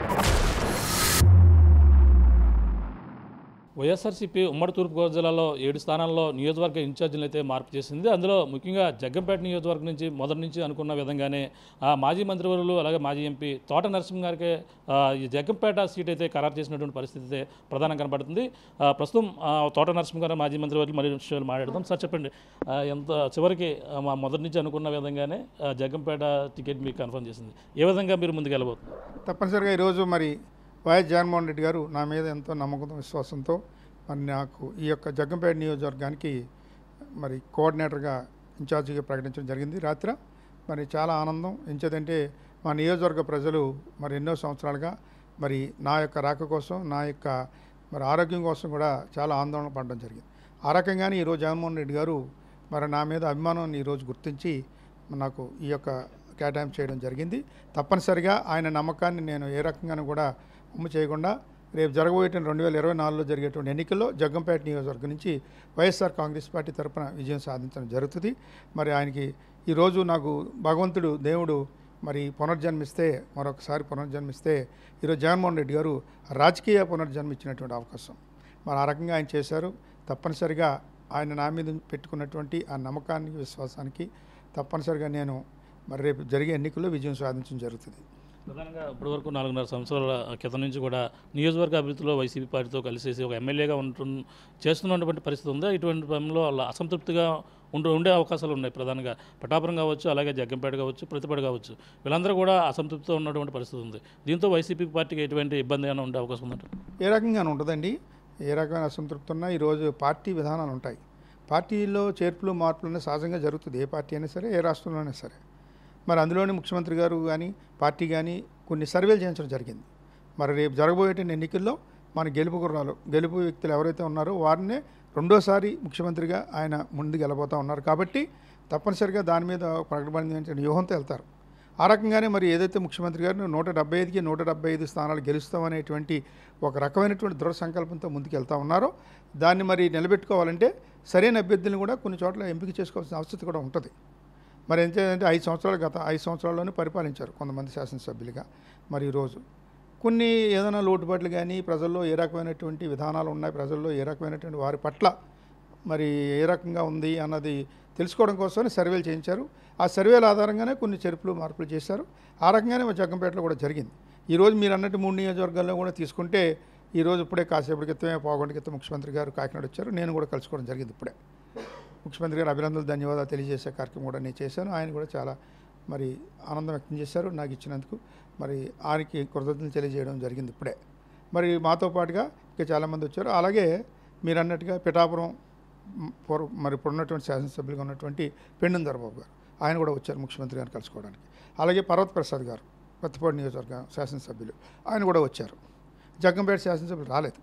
వైఎస్ఆర్సీపీ ఉమ్మడి తూర్పుగోదావరి జిల్లాలో ఏడు స్థానాల్లో నియోజకవర్గ ఇన్ఛార్జీలు అయితే మార్పు చేసింది అందులో ముఖ్యంగా జగ్గంపేట నియోజకవర్గం నుంచి మొదటి నుంచి అనుకున్న విధంగానే ఆ మాజీ మంత్రివర్యులు అలాగే మాజీ ఎంపీ తోట నరసింహ గారికి ఆ, ఈ జగ్గంపేట సీట్ అయితే ఖరారు చేసినటువంటి పరిస్థితి అయితే ప్రధానంగా కనబడుతుంది ఆ, ప్రస్తుతం ఆ, తోట నరసింహ గారు మాజీ మంత్రివర్యులు మరి విషయాలు మాట్లాడదాం సార్ చెప్పండి ఆ, ఎంత చివరికి ఆ, మా మొదటి నుంచి అనుకున్న విధంగానే ఆ, జగ్గంపేట టికెట్ మీకు కన్ఫర్మ్ చేసింది ఏ విధంగా మీరు ముందుకు వెళ్ళబోతున్నారు తప్పనిసరిగా ఈరోజు మరి వైఎస్ జగన్మోహన్ రెడ్డి గారు నా మీద ఎంతో నమ్మకంతో విశ్వాసంతో మరి నాకు ఈ యొక్క జగ్గంపేట నియోజకవర్గానికి మరి కోఆర్డినేటర్గా ఇన్ఛార్జిగా ప్రకటించడం జరిగింది రాత్రి మరి చాలా ఆనందం ఎంచేదంటే మా నియోజకవర్గ ప్రజలు మరి ఎన్నో సంవత్సరాలుగా మరి నా యొక్క రాక కోసం నా యొక్క మరి ఆరోగ్యం కోసం కూడా చాలా ఆందోళన పడడం జరిగింది ఆ రకంగానే ఈరోజు జగన్మోహన్ రెడ్డి గారు మరి నా మీద అభిమానాన్ని ఈరోజు గుర్తించి నాకు ఈ యొక్క కేటాయింపు చేయడం జరిగింది తప్పనిసరిగా ఆయన నమ్మకాన్ని నేను ఏ రకంగానూ కూడా అమ్ము చేయకుండా రేపు జరగబోయేటువంటి రెండు వేల ఇరవై నాలుగులో జరిగేటువంటి ఎన్నికల్లో జగ్గంపేట నియోజకవర్గం నుంచి వైఎస్ఆర్ కాంగ్రెస్ పార్టీ తరపున విజయం సాధించడం జరుగుతుంది మరి ఆయనకి ఈరోజు నాకు భగవంతుడు దేవుడు మరి పునర్జన్మిస్తే మరొకసారి పునర్జన్మిస్తే ఈరోజు జగన్మోహన్ రెడ్డి గారు రాజకీయ పునర్జన్మ ఇచ్చినటువంటి అవకాశం మరి ఆ రకంగా ఆయన చేశారు తప్పనిసరిగా ఆయన నా మీద పెట్టుకున్నటువంటి ఆ నమ్మకానికి విశ్వాసానికి తప్పనిసరిగా నేను మరి రేపు జరిగే ఎన్నికల్లో విజయం సాధించడం జరుగుతుంది ప్రధానంగా ఇప్పటివరకు నాలుగున్నర సంవత్సరాల క్రితం నుంచి కూడా నియోజకవర్గ అభివృద్ధిలో వైసీపీ పార్టీతో కలిసేసి ఒక ఎమ్మెల్యేగా ఉంటు చేస్తున్నటువంటి పరిస్థితి ఉందా ఇటువంటి సమయంలో వాళ్ళ అసంతృప్తిగా ఉండే ఉండే అవకాశాలు ఉన్నాయి ప్రధానంగా పటాపురం కావచ్చు అలాగే జగ్గంపేట కావచ్చు ప్రతిపడి కావచ్చు వీళ్ళందరూ కూడా అసంతృప్తితో ఉన్నటువంటి పరిస్థితి ఉంది దీంతో వైసీపీ పార్టీకి ఎటువంటి ఇబ్బంది అయినా ఉండే అవకాశం ఉందంట ఏ రకంగా ఉంటుందండి ఏ రకమైన అసంతృప్తి ఉన్నా ఈరోజు పార్టీ విధానాలు ఉంటాయి పార్టీలో చేర్పులు మార్పులు అనేది సహజంగా జరుగుతుంది ఏ పార్టీ అయినా సరే ఏ రాష్ట్రంలోనే సరే మరి అందులోని ముఖ్యమంత్రి గారు కానీ పార్టీ కానీ కొన్ని సర్వేలు చేయించడం జరిగింది మరి రేపు జరగబోయేటువంటి ఎన్నికల్లో మన గెలుపు గుర్రాలు గెలుపు వ్యక్తులు ఎవరైతే ఉన్నారో వారినే రెండోసారి ముఖ్యమంత్రిగా ఆయన ముందుకు వెళ్ళబోతూ ఉన్నారు కాబట్టి తప్పనిసరిగా దాని మీద ప్రకటన వ్యూహంతో వెళ్తారు ఆ రకంగానే మరి ఏదైతే ముఖ్యమంత్రి గారు నూట డెబ్బై ఐదుకి నూట డెబ్బై ఐదు స్థానాలు గెలుస్తామనేటువంటి ఒక రకమైనటువంటి దృఢ సంకల్పంతో ముందుకు వెళ్తా ఉన్నారో దాన్ని మరి నిలబెట్టుకోవాలంటే సరైన అభ్యర్థులను కూడా కొన్ని చోట్ల ఎంపిక చేసుకోవాల్సిన అవసరం కూడా ఉంటుంది మరి ఏంటంటే ఐదు సంవత్సరాలు గత ఐదు సంవత్సరాల్లోనే పరిపాలించారు కొంతమంది శాసనసభ్యులుగా మరి ఈరోజు కొన్ని ఏదైనా లోటుపాట్లు కానీ ప్రజల్లో ఏ రకమైనటువంటి విధానాలు ఉన్నాయి ప్రజల్లో ఏ రకమైనటువంటి వారి పట్ల మరి ఏ రకంగా ఉంది అన్నది తెలుసుకోవడం కోసమే సర్వేలు చేయించారు ఆ సర్వేల ఆధారంగానే కొన్ని చెరుపులు మార్పులు చేశారు ఆ రకంగానే మా జగ్గంపేటలో కూడా జరిగింది ఈరోజు మీరు అన్నట్టు మూడు నియోజకవర్గాల్లో కూడా తీసుకుంటే ఈరోజు ఇప్పుడే కాసేపటి క్రితమే పావుగంట క్రితం ముఖ్యమంత్రి గారు కాకినాడ వచ్చారు నేను కూడా కలుసుకోవడం జరిగింది ఇప్పుడే ముఖ్యమంత్రి గారు అభినందనలు ధన్యవాదాలు తెలియజేసే కార్యక్రమం కూడా నేను చేశాను ఆయన కూడా చాలా మరి ఆనందం వ్యక్తం చేశారు నాకు ఇచ్చినందుకు మరి ఆయనకి కృతజ్ఞతలు తెలియజేయడం జరిగింది ఇప్పుడే మరి మాతో పాటుగా ఇంకా చాలామంది వచ్చారు అలాగే మీరు అన్నట్టుగా పిఠాపురం మ్, పూర్వ మరి ఇప్పుడు ఉన్నటువంటి శాసనసభ్యులుగా ఉన్నటువంటి పెండుం దొరబాబు గారు ఆయన కూడా వచ్చారు ముఖ్యమంత్రి గారిని కలుసుకోవడానికి అలాగే పర్వత్ ప్రసాద్ గారు కొత్తపాడు నియోజకవర్గ శాసనసభ్యులు ఆయన కూడా వచ్చారు జగ్గంపేట శాసనసభ్యులు రాలేదు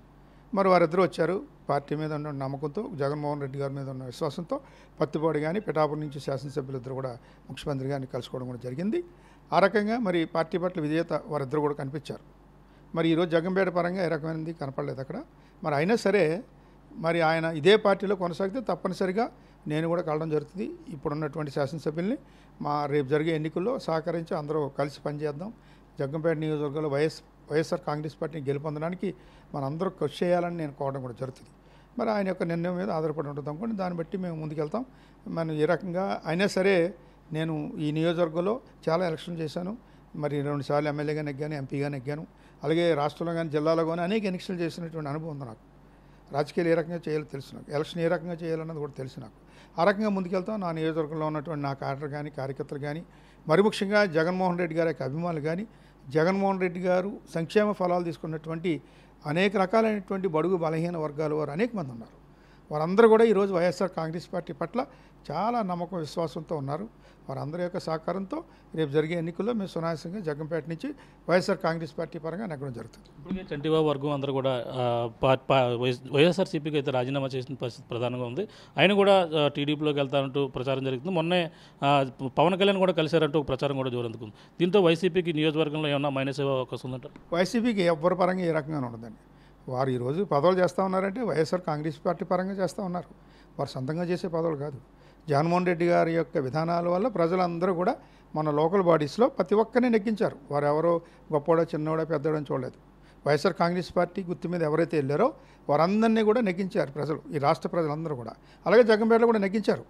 మరి వారిద్దరూ వచ్చారు పార్టీ మీద ఉన్న నమ్మకంతో జగన్మోహన్ రెడ్డి గారి మీద ఉన్న విశ్వాసంతో పత్తిపాడు కానీ పిఠాపురం నుంచి శాసనసభ్యులిద్దరు కూడా ముఖ్యమంత్రి గారిని కలుసుకోవడం కూడా జరిగింది ఆ రకంగా మరి పార్టీ పట్ల విధేయత వారిద్దరు కూడా కనిపించారు మరి ఈరోజు జగంపేట పరంగా ఏ రకమైనది కనపడలేదు అక్కడ మరి అయినా సరే మరి ఆయన ఇదే పార్టీలో కొనసాగితే తప్పనిసరిగా నేను కూడా కలవడం జరుగుతుంది ఇప్పుడున్నటువంటి శాసనసభ్యుల్ని మా రేపు జరిగే ఎన్నికల్లో సహకరించి అందరూ కలిసి పనిచేద్దాం జగ్గంపేట నియోజకవర్గంలో వైఎస్ వైఎస్ఆర్ కాంగ్రెస్ పార్టీని గెలుపొందడానికి మనందరూ కృషి చేయాలని నేను కోవడం కూడా జరుగుతుంది మరి ఆయన యొక్క నిర్ణయం మీద ఆధారపడి ఉంటుంది అనుకోండి దాన్ని బట్టి మేము ముందుకెళ్తాం మనం ఏ రకంగా అయినా సరే నేను ఈ నియోజకవర్గంలో చాలా ఎలక్షన్ చేశాను మరి రెండు సార్లు ఎమ్మెల్యేగా నెగ్గాను ఎంపీగా నెగ్గాను అలాగే రాష్ట్రంలో కానీ జిల్లాలో కానీ అనేక ఎన్నికలు చేసినటువంటి అనుభవం ఉంది నాకు రాజకీయాలు ఏ రకంగా చేయాలో తెలుసు నాకు ఎలక్షన్ ఏ రకంగా చేయాలన్నది కూడా తెలుసు నాకు ఆ రకంగా ముందుకెళ్తాం నా నియోజకవర్గంలో ఉన్నటువంటి నా కార్యకర్తలు కానీ కార్యకర్తలు కానీ మరి ముఖ్యంగా జగన్మోహన్ రెడ్డి గారి యొక్క అభిమానులు కానీ జగన్మోహన్ రెడ్డి గారు సంక్షేమ ఫలాలు తీసుకున్నటువంటి అనేక రకాలైనటువంటి బడుగు బలహీన వర్గాల వారు అనేక మంది ఉన్నారు వారందరూ కూడా ఈరోజు వైఎస్ఆర్ కాంగ్రెస్ పార్టీ పట్ల చాలా నమ్మకం విశ్వాసంతో ఉన్నారు వారందరి యొక్క సహకారంతో రేపు జరిగే ఎన్నికల్లో మేము సునాయాసంగా జగ్గంపేట నుంచి వైఎస్ఆర్ కాంగ్రెస్ పార్టీ పరంగా నెగ్గడం జరుగుతుంది ఇప్పటికే చంటిబాబు వర్గం అందరూ కూడా ఆ, పా- పా- వైఎస్- వైఎస్ఆర్సీపీకి అయితే రాజీనామా చేసిన పరిస్థితి ప్రధానంగా ఉంది ఆయన కూడా ఆ, టీడీపీలోకి వెళ్తానంటూ ప్రచారం జరుగుతుంది మొన్నే ఆ, పవన్ కళ్యాణ్ కూడా కలిశారంటూ ఒక ప్రచారం కూడా జోరందుకుంది దీంతో వైసీపీకి నియోజకవర్గంలో ఏమన్నా మైనస్ అయ్యే అవకాశం ఉందంటారు వైసీపీకి ఎవ్వరి పరంగా ఏ రకంగా ఉండదండి వారు ఈరోజు పదవులు చేస్తూ ఉన్నారంటే వైఎస్ఆర్ కాంగ్రెస్ పార్టీ పరంగా చేస్తూ ఉన్నారు వారు సొంతంగా చేసే పదవులు కాదు జగన్మోహన్ రెడ్డి గారి యొక్క విధానాల వల్ల ప్రజలందరూ కూడా మన లోకల్ బాడీస్లో ప్రతి ఒక్కరిని నెగ్గించారు వారు ఎవరో గొప్పవాడో చిన్నవాడో పెద్దవాడో అని చూడలేదు వైఎస్ఆర్ కాంగ్రెస్ పార్టీ గుర్తు మీద ఎవరైతే వెళ్ళారో వారందరినీ కూడా నెగ్గించారు ప్రజలు ఈ రాష్ట్ర ప్రజలందరూ కూడా అలాగే జగన్పేటలో కూడా నెగ్గించారు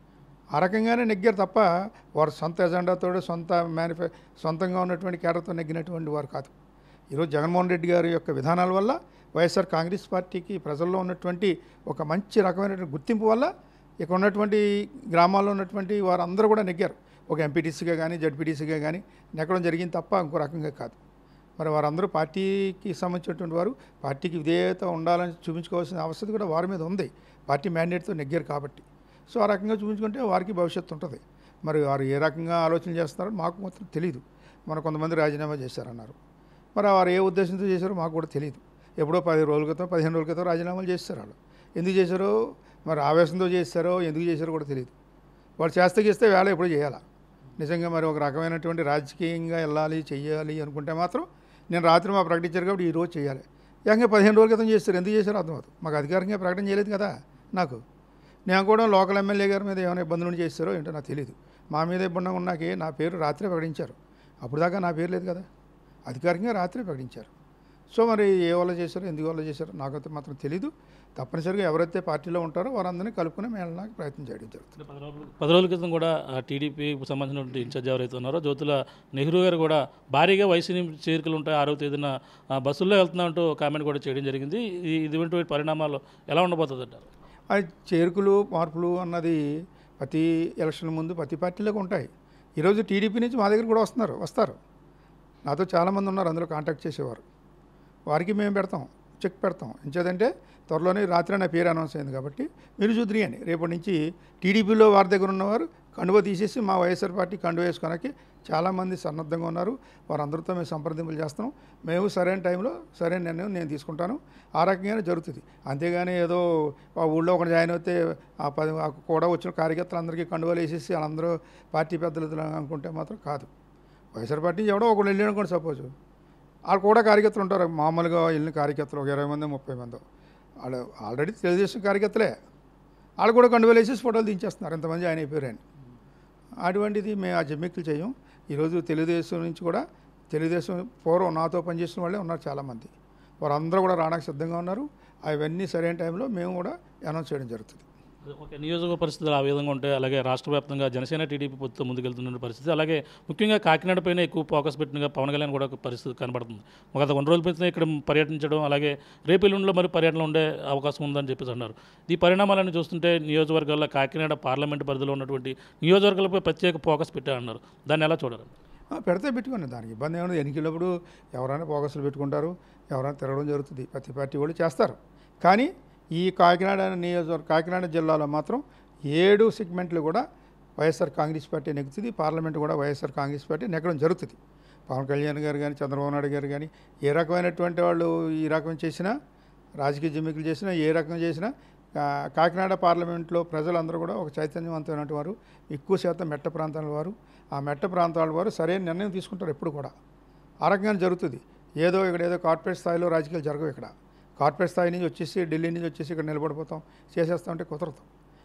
ఆ రకంగానే నెగ్గారు తప్ప వారు సొంత ఎజెండాతో సొంత మేనిఫె సొంతంగా ఉన్నటువంటి కేడర్తో నెగ్గినటువంటి వారు కాదు ఈరోజు జగన్మోహన్ రెడ్డి గారి యొక్క విధానాల వల్ల వైఎస్ఆర్ కాంగ్రెస్ పార్టీకి ప్రజల్లో ఉన్నటువంటి ఒక మంచి రకమైనటువంటి గుర్తింపు వల్ల ఇక్కడ ఉన్నటువంటి గ్రామాల్లో ఉన్నటువంటి వారందరూ కూడా నెగ్గారు ఒక ఎంపీటీసీగా కానీ జడ్పీటీసీగా కానీ నెగ్గడం జరిగింది తప్ప ఇంకో రకంగా కాదు మరి వారందరూ పార్టీకి సంబంధించినటువంటి వారు పార్టీకి విధేయత ఉండాలని చూపించుకోవాల్సిన అవసరం కూడా వారి మీద ఉంది పార్టీ మ్యాండేట్తో నెగ్గారు కాబట్టి సో ఆ రకంగా చూపించుకుంటే వారికి భవిష్యత్తు ఉంటుంది మరి వారు ఏ రకంగా ఆలోచన చేస్తున్నారో మాకు మాత్రం తెలియదు మన కొంతమంది రాజీనామా చేశారన్నారు మరి వారు ఏ ఉద్దేశంతో చేశారో మాకు కూడా తెలియదు ఎప్పుడో పది రోజుల క్రితం పదిహేను రోజుల క్రితం రాజీనామాలు చేస్తారు వాళ్ళు ఎందుకు చేశారో మరి ఆవేశంతో చేస్తారో ఎందుకు చేశారో కూడా తెలియదు వాళ్ళు చేస్తే చేస్తే వేళ ఎప్పుడు చేయాలా నిజంగా మరి ఒక రకమైనటువంటి రాజకీయంగా వెళ్ళాలి చెయ్యాలి అనుకుంటే మాత్రం నేను రాత్రి మా ప్రకటించారు కాబట్టి ఈ రోజు చేయాలి ఏకంగా పదిహేను రోజుల క్రితం చేస్తారు ఎందుకు చేశారో అర్థమవుతుంది మాకు అధికారికంగా ప్రకటన చేయలేదు కదా నాకు నేను కూడా లోకల్ ఎమ్మెల్యే గారి మీద ఏమైనా ఇబ్బందులు చేస్తారో ఏంటో నాకు తెలియదు మా మీద ఇబ్బంది ఉన్నాకే నా పేరు రాత్రే ప్రకటించారు అప్పుడు దాకా నా పేరు లేదు కదా అధికారికంగా రాత్రే ప్రకటించారు సో మరి ఏ వల్ల చేశారో ఎందుకు వల్ల చేశారో నాకైతే మాత్రం తెలీదు తప్పనిసరిగా ఎవరైతే పార్టీలో ఉంటారో వారందరినీ కలుపుకుని వెళ్ళడానికి ప్రయత్నం చేయడం జరుగుతుంది అంటే పది రోజులు పది రోజుల క్రితం కూడా ఆ టీడీపీకి సంబంధించినటువంటి ఇన్ఛార్జ్ ఎవరైతే ఉన్నారో జ్యోతుల నెహ్రూ గారు కూడా భారీగా వైసీపీ చేరికలు ఉంటాయి ఆరో తేదీన ఆ, బస్సుల్లో వెళ్తున్నామంటూ కామెంట్ కూడా చేయడం జరిగింది ఇది ఇటువంటి పరిణామాలు ఎలా ఉండబోతుంది అంటారు ఆ చేరుకులు మార్పులు అన్నది ప్రతి ఎలక్షన్ ముందు ప్రతి పార్టీలకు ఉంటాయి ఈరోజు టీడీపీ నుంచి మా దగ్గర కూడా వస్తున్నారు వస్తారు నాతో చాలామంది ఉన్నారు అందులో కాంటాక్ట్ చేసేవారు వారికి మేము పెడతాం చెక్ పెడతాం ఎంచేదంటే త్వరలోనే రాత్రి నా పేరు అనౌన్స్ అయింది కాబట్టి మీరు చూద్దరి అని రేపటి నుంచి టీడీపీలో వారి దగ్గర ఉన్నవారు కండువ తీసేసి మా వైఎస్ఆర్ పార్టీ కండువ వేసుకోవడానికి చాలామంది సన్నద్ధంగా ఉన్నారు వారందరితో మేము సంప్రదింపులు చేస్తాం మేము సరైన టైంలో సరైన నిర్ణయం నేను తీసుకుంటాను ఆ రకంగానే జరుగుతుంది అంతేగాని ఏదో ఆ ఊళ్ళో ఒకటి జాయిన్ అయితే ఆ పది ఆ కూడా వచ్చిన కార్యకర్తలందరికీ కండువలు వేసేసి వాళ్ళందరూ పార్టీ పెద్దలు అనుకుంటే మాత్రం కాదు వైఎస్ఆర్ పార్టీ నుంచి ఎవడో ఒకడు వెళ్ళి అనుకోండి సపోజ్ వాళ్ళు కూడా కార్యకర్తలు ఉంటారు మామూలుగా వెళ్ళిన కార్యకర్తలు ఒక ఇరవై మంది ముప్పై మంది వాళ్ళు ఆల్రెడీ తెలుగుదేశం కార్యకర్తలే వాళ్ళు కూడా కండువలు వేసేసి ఫోటోలు దించేస్తున్నారు ఎంతమంది ఆయన అయిపోయారు అని అటువంటిది మేము ఆ జమ్మిక్కులు చేయం ఈరోజు తెలుగుదేశం నుంచి కూడా తెలుగుదేశం పూర్వం నాతో పనిచేసిన వాళ్ళే ఉన్నారు చాలామంది వారందరూ కూడా రావడానికి సిద్ధంగా ఉన్నారు అవన్నీ సరైన టైంలో మేము కూడా అనౌన్స్ చేయడం జరుగుతుంది ఓకే నియోజకవర్గ పరిస్థితులు ఆ విధంగా ఉంటాయి అలాగే రాష్ట్ర వ్యాప్తంగా జనసేన టీడీపీ పొత్తు ముందుకెళ్తున్న పరిస్థితి అలాగే ముఖ్యంగా కాకినాడ పైన ఎక్కువ ఫోకస్ పెట్టినగా పవన్ కళ్యాణ్ కూడా ఒక పరిస్థితి కనబడుతుంది గత కొన్ని రోజుల క్రితం ఇక్కడ పర్యటించడం అలాగే రేపు ఎల్లుండిలో మరి పర్యటన ఉండే అవకాశం ఉందని చెప్పేసి అన్నారు ఈ పరిణామాలను చూస్తుంటే నియోజకవర్గాల్లో కాకినాడ పార్లమెంట్ పరిధిలో ఉన్నటువంటి నియోజకవర్గాలపై ప్రత్యేక ఫోకస్ పెట్టారన్నారు దాన్ని ఎలా చూడాలి ఆ, పెడితే పెట్టుకోండి దానికి ఇబ్బంది ఏమైనా ఎన్నికలప్పుడు ఎవరైనా ఫోకస్లు పెట్టుకుంటారు ఎవరైనా తిరగడం జరుగుతుంది ప్రతి పార్టీ వాళ్ళు చేస్తారు కానీ ఈ కాకినాడ నియోజకవర్గ కాకినాడ జిల్లాలో మాత్రం ఏడు సెగ్మెంట్లు కూడా వైఎస్ఆర్ కాంగ్రెస్ పార్టీ నెగ్గుతుంది పార్లమెంట్ కూడా వైఎస్ఆర్ కాంగ్రెస్ పార్టీ నెగ్గడం జరుగుతుంది పవన్ కళ్యాణ్ గారు కానీ చంద్రబాబు నాయుడు గారు కానీ ఏ రకమైనటువంటి వాళ్ళు ఈ రకం చేసినా రాజకీయ జిమ్మికులు చేసినా ఏ రకం చేసినా కా- కాకినాడ పార్లమెంట్లో ప్రజలందరూ కూడా ఒక చైతన్యవంతమైన వారు ఎక్కువ శాతం మెట్ట ప్రాంతాల వారు ఆ మెట్ట ప్రాంతాల వారు సరైన నిర్ణయం తీసుకుంటారు ఎప్పుడు కూడా ఆ రకంగా జరుగుతుంది ఏదో ఇక్కడ ఏదో కార్పొరేట్ స్థాయిలో రాజకీయాలు జరగవు ఇక్కడ కార్పొరేట్ స్థాయి నుంచి వచ్చేసి ఢిల్లీ నుంచి వచ్చేసి ఇక్కడ నిలబడిపోతాం చేసేస్తామంటే కుదరదు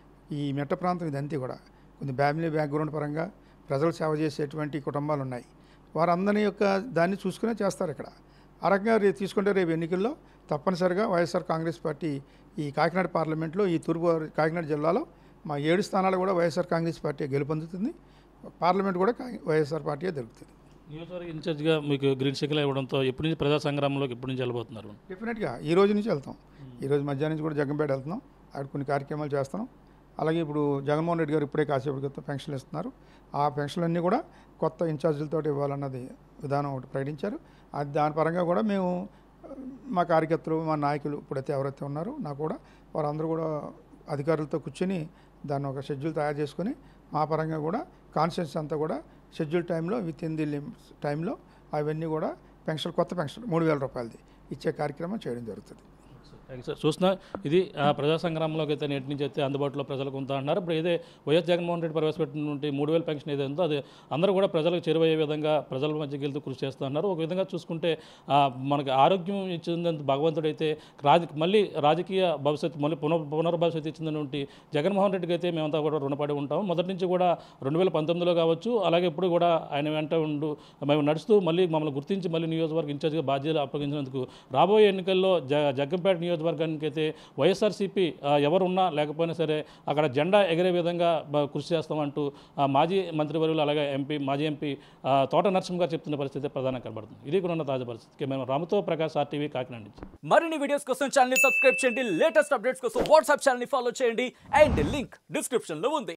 ఈ మెట్ట ప్రాంతం ఇదంతా కూడా కొంచెం ఫ్యామిలీ బ్యాక్గ్రౌండ్ పరంగా ప్రజలు సేవ చేసేటువంటి కుటుంబాలు ఉన్నాయి వారందరి యొక్క దాన్ని చూసుకునే చేస్తారు ఇక్కడ ఆ రకంగా రేపు తీసుకుంటే రేపు ఎన్నికల్లో తప్పనిసరిగా వైఎస్ఆర్ కాంగ్రెస్ పార్టీ ఈ కాకినాడ పార్లమెంట్లో ఈ తూర్పు కాకినాడ జిల్లాలో మా ఏడు స్థానాలు కూడా వైఎస్ఆర్ కాంగ్రెస్ పార్టీ గెలుపొందుతుంది పార్లమెంట్ కూడా కా- వైఎస్ఆర్ పార్టీయే దొరుకుతుంది నియోజకవర్గ ఇన్ఛార్జ్గా మీకు గ్రీన్ సిగ్నల్ ఇవ్వడంతో ఎప్పటి నుంచి ప్రజా సంగ్రామంలోకి ఎప్పటి నుంచి వెళ్ళబోతున్నారు డెఫినెట్గా ఈ రోజు నుంచి వెళ్తాం ఈ రోజు మధ్యాహ్నం నుంచి కూడా జగంపేట వెళ్తున్నాం అక్కడ కొన్ని కార్యక్రమాలు చేస్తున్నాం అలాగే ఇప్పుడు జగన్మోహన్ రెడ్డి గారు ఇప్పుడే కాసేపటి క్రితం పెన్షన్లు ఇస్తున్నారు ఆ పెన్షన్లన్నీ కూడా కొత్త ఇన్ఛార్జీలతో ఇవ్వాలన్నది విధానం ఒకటి ప్రకటించారు అది దాని పరంగా కూడా మేము ఆ, మా కార్యకర్తలు మా నాయకులు ఇప్పుడైతే ఎవరైతే ఉన్నారో నాకు కూడా వారందరూ కూడా అధికారులతో కూర్చొని దాన్ని ఒక షెడ్యూల్ తయారు చేసుకొని మా పరంగా కూడా కాన్స్టిట్యూన్స్ అంతా కూడా షెడ్యూల్ టైంలో విత్ ఇన్ ది లిమిట్స్ టైంలో అవన్నీ కూడా పెన్షన్ కొత్త పెన్షన్ మూడు వేల రూపాయలది ఇచ్చే కార్యక్రమం చేయడం జరుగుతుంది థాంక్స్ సార్ చూస్తున్నా ఇది ఆ, ప్రజా సంగ్రామంలోకి అయితే నేటి నుంచి అయితే అందుబాటులో ప్రజలకు ఉందా అన్నారు ఇప్పుడు ఇదే వైఎస్ జగన్మోహన్ రెడ్డి ప్రవేశపెట్టినటువంటి మూడు వేల పెన్షన్ ఏదైతే ఉందో అది అందరూ కూడా ప్రజలకు చేరువయ్యే విధంగా ప్రజల మధ్యకి వెళ్తూ కృషి చేస్తున్నారు ఒక విధంగా చూసుకుంటే ఆ, మనకి ఆరోగ్యం ఇచ్చిందంత భగవంతుడైతే రాజ మళ్ళీ రాజకీయ భవిష్యత్తు మళ్ళీ పునర్ పునర్భవిష్యత్తు ఇచ్చిందటువంటి జగన్మోహన్ రెడ్డికి అయితే మేమంతా కూడా రుణపడి ఉంటాం మొదటి నుంచి కూడా రెండు వేల పంతొమ్మిదిలో కావచ్చు అలాగే ఇప్పుడు కూడా ఆయన వెంట ఉండు మేము నడుస్తూ మళ్ళీ మమ్మల్ని గుర్తించి మళ్ళీ నియోజకవర్గ ఇన్ఛార్జ్గా బాధ్యతలు అప్పగించినందుకు రాబోయే ఎన్నికల్లో జ జగ్గంపేట నియోజకవర్గానికి అయితే వైఎస్ఆర్సీపీ ఆ, ఎవరున్నా లేకపోయినా సరే అక్కడ జెండా ఎగిరే విధంగా బ- కృషి చేస్తామంటూ ఆ, మాజీ మంత్రివర్యులు అలాగే ఎంపీ మాజీ ఎంపీ ఆ, తోట నరసింహ గారు చెప్తున్న పరిస్థితి ప్రధానంగా కనబడుతుంది ఇది కూడా ఉన్న తాజా పరిస్థితి మేము రామతో ప్రకాష్ ఆర్టీవీ కాకినాడ నుంచి మరిన్ని వీడియోస్ కోసం ఛానల్ సబ్స్క్రైబ్ చేయండి లేటెస్ట్ అప్డేట్స్ కోసం వాట్సాప్ ఛానల్ ఫాలో చేయండి అండ్ లింక్ డిస్క్రిప్షన్ లో ఉంది